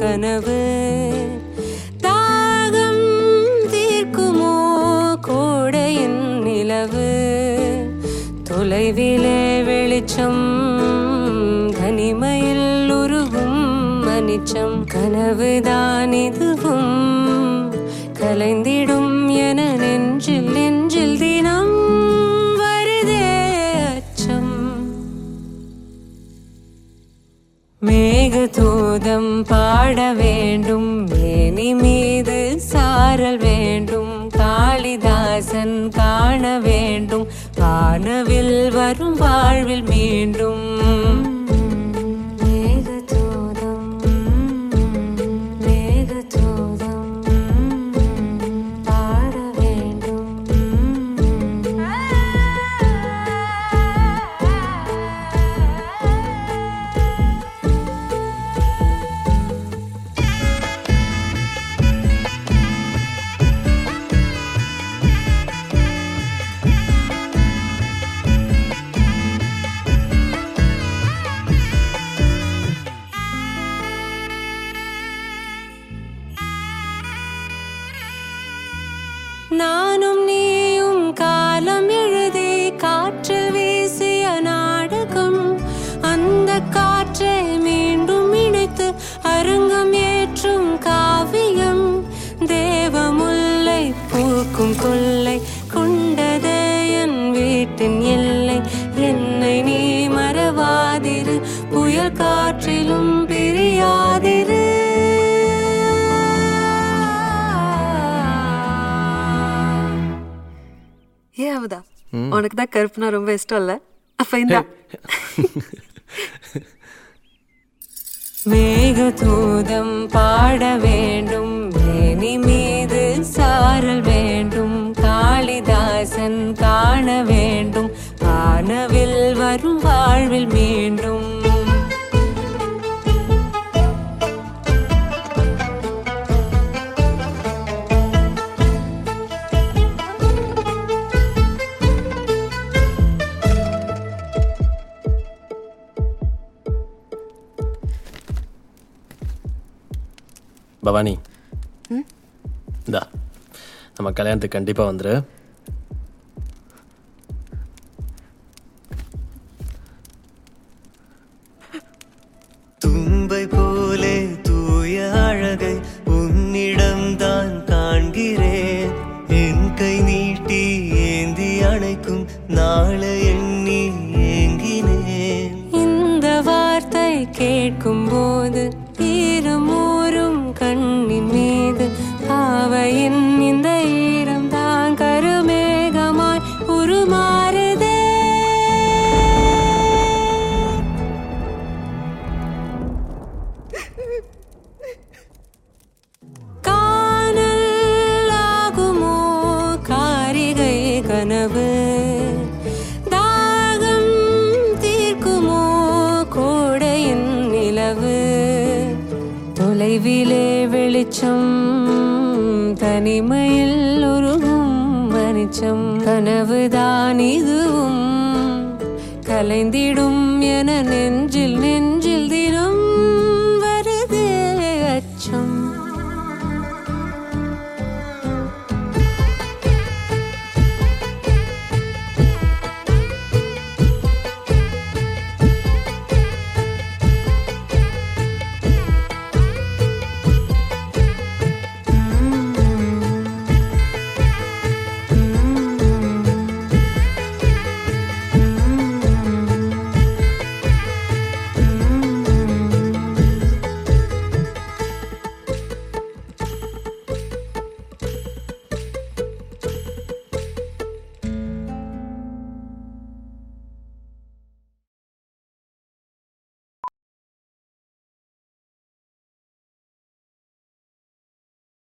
கனவு தாகம் தீர்க்குமோ கோடையின் நிலவு தொலைவிலே வெளிச்சம் தனிமையில் உருகும் மனிச்சம் கனவுதான் இதுவும் கலைந்திடும் என நெஞ்சில் நெஞ்சில் தினம் வருதே அச்சம் மேகதூதம் பாட வேண்டும் மேனி மீது சாரல் வேண்டும் காளிதாசன் காண வேண்டும் வானவில் வரும் வாழ்வில் மீண்டும் மேகதூதம் மேகதூதம் பாட வேண்டும் நானும் நீயும் காலம் எழுதி காற்றில் வீசிய நாடகம் அந்த காற்றை மீண்டும் இணைத்து அரங்கம் ஏற்றும் காவியம் தேவமுல்லை பூக்கும் கொல்லை கொண்டதே என் வீட்டின் எல்லை என்னை நீ மறவாதிரு புயல் காற்றிலும் பிரியாதிரு ஏ அவதா உனக்கு தான் கருப்புனா ரொம்ப இஷ்டம் இல்ல அப்ப இந்த மேகதூதம் பாட வேண்டும் மேனி மீது சாரல் வேண்டும் காளிதாசன் காண வேண்டும் வானவில் வரும் வாழ்வில் மீண்டும் பவானி இந்தா நம்ம கல்யாணத்துக்கு கண்டிப்பாக வந்துரு தும்பை போலே தூய அழகை உன்னிடம்தான் காண்கிறேன் என் கை நீட்டி ஏந்தி அணைக்கும் நாளை எண்ணி ஏங்கினேன் இந்த வார்த்தை கேட்கும் போது ஈரமூறும் கண்ணின் மீது பாவையின் இந்த ஈரம் தான் கருமேகமாய் உருமாறுதே காணல் ஆகுமோ காரிகை கனவு தாகம் தீர்க்குமோ கோடையின் நிலவு தொலைவிலே வெளிச்சம் தனிமையில் உருகும் மனிச்சம் கனவுதான் இதுவும் கலைந்திடும் என நெஞ்சில் நெஞ்சில்